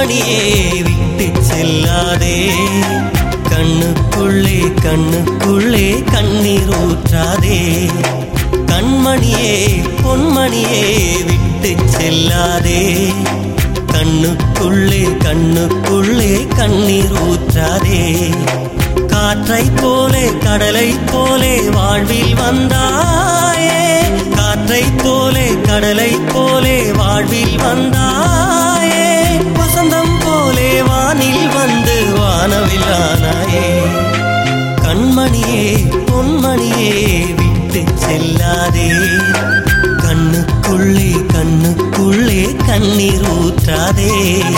கண்மணியே விட்டு செல்லாதே கண்ணுக்குள்ளே கண்ணுக்குள்ளே கண்ணீர் ஊற்றாதே கண்மணியே பொன்மணியே விட்டு செல்லாதே கண்ணுக்குள்ளே கண்ணுக்குள்ளே கண்ணீர் ஊற்றாதே காற்றை போலே கடலை போலே வாழ்வில் வந்தாயே காற்றை போலே கடலை போலே வாழ்வில் வந்தாயே வசந்தம் போலே வானில் வந்து வானவில்லானாயே கண்மணியே பொன்மணியே விட்டு செல்லாதே கண்ணுக்குள்ளே கண்ணுக்குள்ளே கண்ணீர் ஊற்றாதே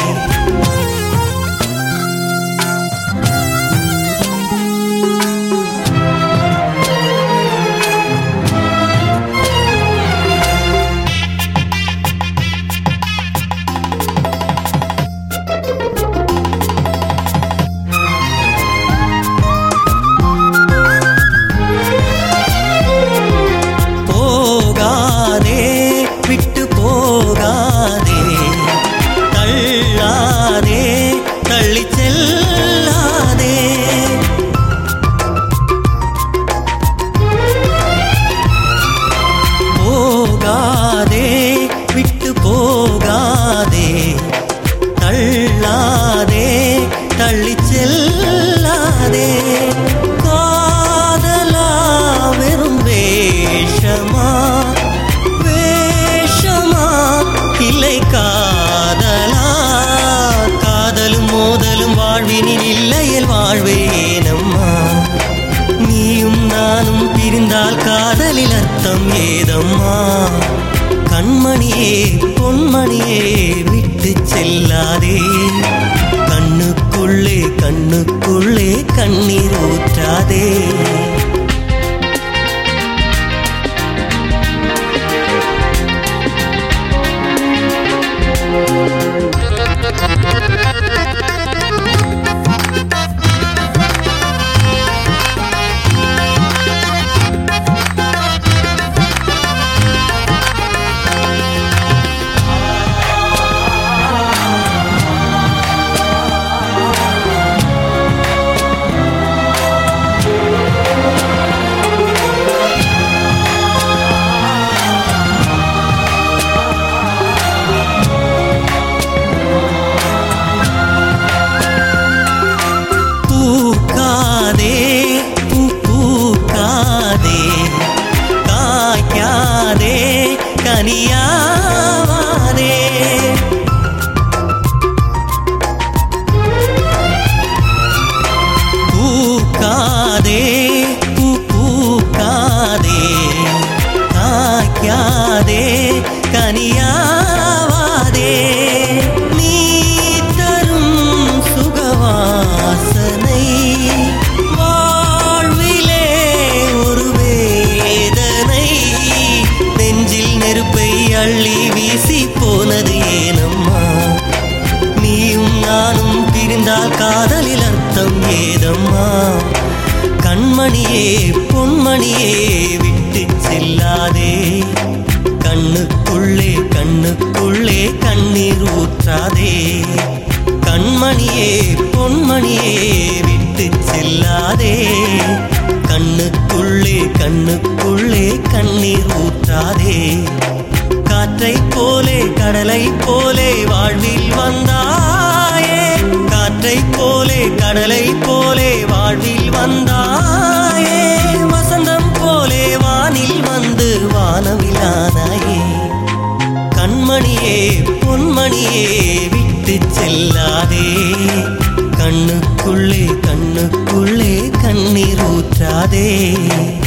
போகாதே விட்டு போகாதே தள்ளாதே தள்ளி செல்லாதே போகாதே விட்டு போகாதே தள்ளாதே தள்ளி செல்லாதே காதலா வெறும் வேஷமா வேஷமா இல்லை காதலா காதலும் மோதலும் வாழ்வினில் இல்லையல் வாழ்வேனம்மா நீயும் நானும் பிரிந்தால் காதலில் அர்த்தம் ஏதம்மா கண்மணியே பொன்மணியே விட்டு செல்லாதே கண்ணுக்குள்ளே கண்ணுக்குள்ளே கண்ணீர் ஊற்றாதே பூக்காதே பூ பூக்காதே காய்க்காதே கனியாவாதே பூக்காதே பூ பூக்காதே காய்க்காதே கனியாவாதே நீ தரும் சுகவாசனை வாழ்விலே ஒரு வேதனை நெஞ்சில் நெருப்பை அள்ளி வீசி போனது ஏனம்மா நீயும் நானும் பிரிந்தால் காதலில் அர்த்தம் ஏதம்மா கண்மணியே பொன்மணியே விட்டு செல்லாதே கண்ணுக்குள்ளே கண்ணுக்குள்ளே கண்ணீர் ஊற்றாதே கண்மணியே பொன்மணியே விட்டு செல்லாதே கண்ணுக்குள்ளே கண்ணுக்குள்ளே கண்ணீர் ஊற்றாதே காற்றை போலே கடலை போலே வாழ்வில் வந்தாயே காற்றை போலே கடலை போலே வாழ்வில் வந்தாயே வசந்தம் போலே வானில் வந்து வானவிலானாயே கண்மணியே பொன்மணியே விட்டு செல்லாதே கண்ணுக்குள்ளே கண்ணுக்குள்ளே கண்ணீர் ஊற்றாதே